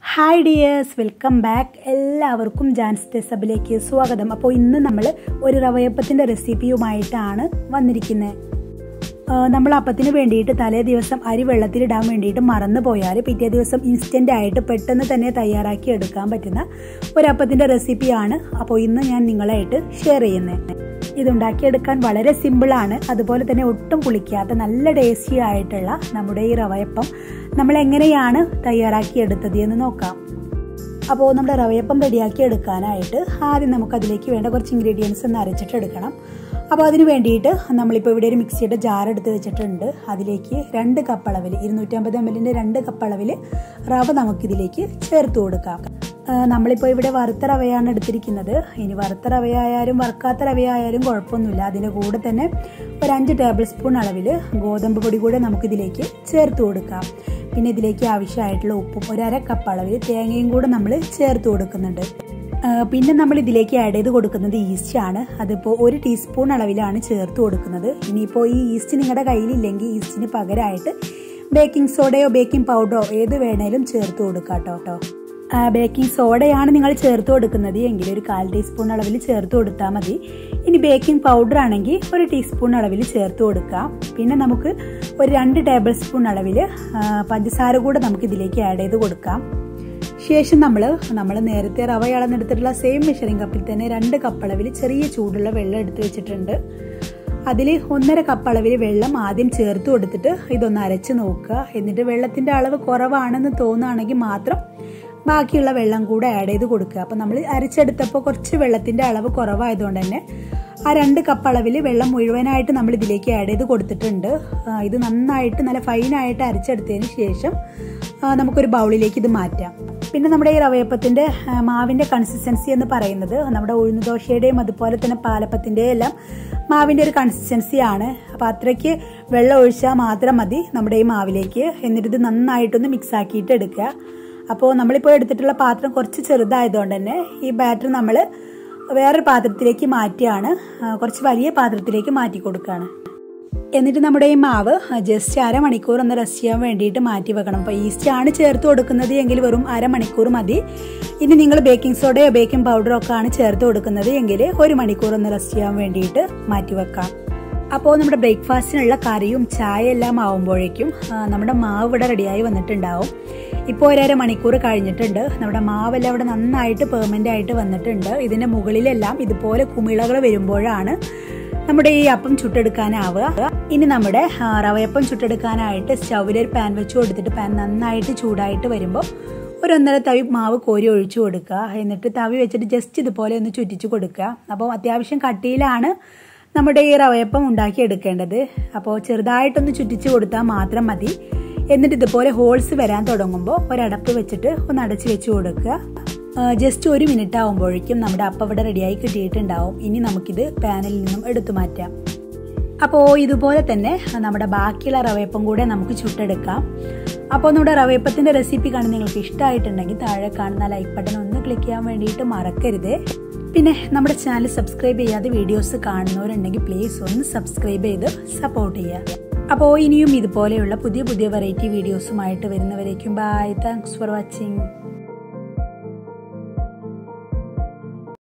hi dears welcome back എല്ലാവർക്കും ജാൻസ് ടെസബിലേക്ക് സ്വാഗതം അപ്പോൾ ഇന്ന് നമ്മൾ ഒരു റവയപ്പത്തിൻ്റെ റെസിപ്പിയുമായിട്ടാണ് വന്നിരിക്കുന്നത് നമ്മൾ അപ്പത്തിന് വേണ്ടിയിട്ട് തലേ ദിവസം അരി വെള്ളത്തിലിടാൻ വേണ്ടിയിട്ട് മറന്നു പോയാൽ പിറ്റേ ദിവസം ഇൻസ്റ്റൻ്റ് ആയിട്ട് പെട്ടെന്ന് തന്നെ തയ്യാറാക്കി എടുക്കാൻ പറ്റുന്ന ഒരപ്പത്തിൻ്റെ റെസിപ്പിയാണ് അപ്പോൾ ഇന്ന് ഞാൻ നിങ്ങളായിട്ട് ഷെയർ ചെയ്യുന്നത് ഇതുണ്ടാക്കിയെടുക്കാൻ വളരെ സിമ്പിളാണ് അതുപോലെ തന്നെ ഒട്ടും പുളിക്കാത്ത നല്ല ടേസ്റ്റി ആയിട്ടുള്ള നമ്മുടെ ഈ റവയപ്പം നമ്മൾ എങ്ങനെയാണ് തയ്യാറാക്കിയെടുത്തത് എന്ന് നോക്കാം അപ്പോൾ നമ്മുടെ റവയപ്പം റെഡിയാക്കി എടുക്കാനായിട്ട് ആദ്യം നമുക്ക് അതിലേക്ക് വേണ്ട കുറച്ച് ഇൻഗ്രീഡിയൻസ് ഒന്ന് അരച്ചിട്ട് എടുക്കണം അപ്പോൾ അതിന് വേണ്ടിയിട്ട് നമ്മളിപ്പോൾ ഇവിടെ ഒരു മിക്സിയുടെ ജാർ എടുത്ത് വെച്ചിട്ടുണ്ട് അതിലേക്ക് രണ്ട് കപ്പ് അളവിൽ ഇരുന്നൂറ്റമ്പത് എം എല്ലിൻ്റെ രണ്ട് കപ്പ് അളവിൽ റവ നമുക്കിതിലേക്ക് ചേർത്ത് കൊടുക്കാം നമ്മളിപ്പോൾ ഇവിടെ വറുത്ത റവയാണ് എടുത്തിരിക്കുന്നത് ഇനി വറുത്ത റവയായാലും വറുക്കാത്ത റവയായാലും കുഴപ്പമൊന്നുമില്ല അതിൻ്റെ കൂടെ തന്നെ ഒരു അഞ്ച് ടേബിൾ സ്പൂൺ അളവിൽ ഗോതമ്പ് പൊടി കൂടെ നമുക്കിതിലേക്ക് ചേർത്ത് കൊടുക്കാം പിന്നെ ഇതിലേക്ക് ആവശ്യമായിട്ടുള്ള ഉപ്പും ഒരു അര കപ്പ് അളവിൽ തേങ്ങയും കൂടെ നമ്മൾ ചേർത്ത് കൊടുക്കുന്നുണ്ട് പിന്നെ നമ്മൾ ഇതിലേക്ക് ആഡ് ചെയ്ത് കൊടുക്കുന്നത് ഈസ്റ്റ് ആണ് അതിപ്പോൾ ഒരു ടീസ്പൂൺ അളവിലാണ് ചേർത്ത് കൊടുക്കുന്നത് ഇനിയിപ്പോൾ ഈ ഈസ്റ്റ് നിങ്ങളുടെ കയ്യിലില്ലെങ്കിൽ ഈസ്റ്റിന് പകരമായിട്ട് ബേക്കിംഗ് സോഡയോ ബേക്കിംഗ് പൗഡറോ ഏത് വേണേലും ചേർത്ത് കൊടുക്കാം കേട്ടോ ബേക്കിംഗ് സോഡയാണ് നിങ്ങൾ ചേർത്ത് കൊടുക്കുന്നത് എങ്കിൽ ഒരു കാൽ ടീസ്പൂൺ അളവിൽ ചേർത്ത് കൊടുത്താൽ മതി ഇനി ബേക്കിംഗ് പൗഡർ ആണെങ്കിൽ ഒരു ടീസ്പൂൺ അളവിൽ ചേർത്ത് കൊടുക്കാം പിന്നെ നമുക്ക് ഒരു രണ്ട് ടേബിൾ സ്പൂൺ അളവിൽ പഞ്ചസാര കൂടെ നമുക്ക് ഇതിലേക്ക് ആഡ് ചെയ്ത് കൊടുക്കാം ശേഷം നമ്മൾ നമ്മൾ നേരത്തെ റവ ഇളന്നെടുത്തിട്ടുള്ള സെയിം മെഷറിംഗ് കപ്പിൽ തന്നെ രണ്ട് കപ്പ് അളവിൽ ചെറിയ ചൂടുള്ള വെള്ളം എടുത്ത് വെച്ചിട്ടുണ്ട് അതിൽ ഒന്നര കപ്പ് അളവിൽ വെള്ളം ആദ്യം ചേർത്ത് കൊടുത്തിട്ട് ഇതൊന്ന് അരച്ച് നോക്കുക എന്നിട്ട് വെള്ളത്തിൻ്റെ അളവ് കുറവാണെന്ന് തോന്നുകയാണെങ്കിൽ മാത്രം ബാക്കിയുള്ള വെള്ളം കൂടെ ആഡ് ചെയ്ത് കൊടുക്കുക അപ്പം നമ്മൾ അരച്ചെടുത്തപ്പോൾ കുറച്ച് വെള്ളത്തിൻ്റെ അളവ് കുറവായതുകൊണ്ട് തന്നെ ആ രണ്ട് കപ്പ് അളവിൽ വെള്ളം മുഴുവനായിട്ട് നമ്മൾ ഇതിലേക്ക് ആഡ് ചെയ്ത് കൊടുത്തിട്ടുണ്ട് ഇത് നന്നായിട്ട് നല്ല ഫൈനായിട്ട് അരച്ചെടുത്തതിന് ശേഷം നമുക്കൊരു ബൗളിലേക്ക് ഇത് മാറ്റാം പിന്നെ നമ്മുടെ ഈ റവയപ്പത്തിൻ്റെ മാവിൻ്റെ കൺസിസ്റ്റൻസി എന്ന് പറയുന്നത് നമ്മുടെ ഉഴുന്ന് ദോശയുടെയും അതുപോലെ തന്നെ പാലപ്പത്തിൻ്റെയും എല്ലാം മാവിൻ്റെ ഒരു കൺസിസ്റ്റൻസി ആണ് അപ്പോൾ അത്രയ്ക്ക് വെള്ളം ഒഴിച്ചാൽ മാത്രം മതി നമ്മുടെ ഈ മാവിലേക്ക് എന്നിട്ട് ഇത് നന്നായിട്ടൊന്ന് മിക്സ് ആക്കിയിട്ട് എടുക്കുക അപ്പോൾ നമ്മളിപ്പോൾ എടുത്തിട്ടുള്ള പാത്രം കുറച്ച് ചെറുതായതുകൊണ്ട് തന്നെ ഈ ബാറ്റർ നമ്മൾ വേറൊരു പാത്രത്തിലേക്ക് മാറ്റിയാണ് കുറച്ച് വലിയ പാത്രത്തിലേക്ക് മാറ്റി കൊടുക്കുകയാണ് എന്നിട്ട് നമ്മുടെ ഈ മാവ് ജസ്റ്റ് അരമണിക്കൂർ ഒന്ന് റെസ്റ്റ് ചെയ്യാൻ വേണ്ടിയിട്ട് മാറ്റി വെക്കണം അപ്പോൾ ഈസ്റ്റ് ആണ് ചേർത്ത് കൊടുക്കുന്നത് എങ്കിൽ വെറും അരമണിക്കൂർ മതി ഇനി നിങ്ങൾ ബേക്കിംഗ് സോഡയോ ബേക്കിംഗ് പൗഡറോ ഒക്കെ ആണ് ചേർത്ത് കൊടുക്കുന്നത് എങ്കിൽ ഒരു മണിക്കൂർ ഒന്ന് റെസ്റ്റ് ചെയ്യാൻ വേണ്ടിയിട്ട് മാറ്റി വെക്കാം അപ്പോൾ നമ്മുടെ ബ്രേക്ക്ഫാസ്റ്റിനുള്ള കറിയും ചായ എല്ലാം ആവുമ്പോഴേക്കും നമ്മുടെ മാവ് ഇവിടെ റെഡിയായി വന്നിട്ടുണ്ടാവും ഇപ്പോൾ ഒരര മണിക്കൂർ കഴിഞ്ഞിട്ടുണ്ട് നമ്മുടെ മാവെല്ലാം ഇവിടെ നന്നായിട്ട് പെർമനൻ്റ് ആയിട്ട് വന്നിട്ടുണ്ട് ഇതിൻ്റെ മുകളിലെല്ലാം ഇതുപോലെ കുമിളകൾ വരുമ്പോഴാണ് നമ്മുടെ ഈ അപ്പം ചുട്ടെടുക്കാനാവുക ഇനി നമ്മുടെ റവയപ്പം ചുട്ടെടുക്കാനായിട്ട് സ്റ്റൗവിൽ ഒരു പാൻ വെച്ച് കൊടുത്തിട്ട് പാൻ നന്നായിട്ട് ചൂടായിട്ട് വരുമ്പോൾ ഒരു ഒന്നര തവി മാവ് കോരി ഒഴിച്ചു കൊടുക്കുക എന്നിട്ട് തവി വെച്ചിട്ട് ജസ്റ്റ് ഇതുപോലെ ഒന്ന് ചുറ്റിച്ച് കൊടുക്കുക അപ്പോൾ അത്യാവശ്യം കട്ടിയിലാണ് നമ്മുടെ ഈ റവയപ്പം ഉണ്ടാക്കി എടുക്കേണ്ടത് അപ്പോൾ ചെറുതായിട്ടൊന്ന് ചുറ്റിച്ച് കൊടുത്താൽ മാത്രം മതി എന്നിട്ട് ഇതുപോലെ ഹോൾസ് വരാൻ തുടങ്ങുമ്പോൾ ഒരടപ്പ് വെച്ചിട്ട് ഒന്ന് അടച്ച് വെച്ച് കൊടുക്കുക ജസ്റ്റ് ഒരു മിനിറ്റ് ആകുമ്പോഴേക്കും നമ്മുടെ അപ്പം ഇവിടെ റെഡിയായി കിട്ടിയിട്ടുണ്ടാവും ഇനി നമുക്കിത് പാനിൽ നിന്നും എടുത്തു മാറ്റാം അപ്പോൾ ഇതുപോലെ തന്നെ നമ്മുടെ ബാക്കിയുള്ള റവയപ്പം കൂടെ നമുക്ക് ചുട്ടെടുക്കാം അപ്പോൾ നമ്മുടെ റവയപ്പത്തിൻ്റെ റെസിപ്പി കാണാൻ നിങ്ങൾക്ക് ഇഷ്ടമായിട്ടുണ്ടെങ്കിൽ താഴെ കാണുന്ന ലൈക്ക് ബട്ടൺ ഒന്ന് ക്ലിക്ക് ചെയ്യാൻ വേണ്ടിയിട്ട് മറക്കരുത് പിന്നെ നമ്മുടെ ചാനൽ സബ്സ്ക്രൈബ് ചെയ്യാതെ വീഡിയോസ് കാണുന്നവരുണ്ടെങ്കിൽ പ്ലീസ് ഒന്ന് സബ്സ്ക്രൈബ് ചെയ്ത് സപ്പോർട്ട് ചെയ്യുക അപ്പോൾ ഇനിയും ഇതുപോലെയുള്ള പുതിയ പുതിയ വെറൈറ്റി വീഡിയോസുമായിട്ട് വരുന്നവരേക്കും ബൈ താങ്ക്സ് ഫോർ വാച്ചിങ്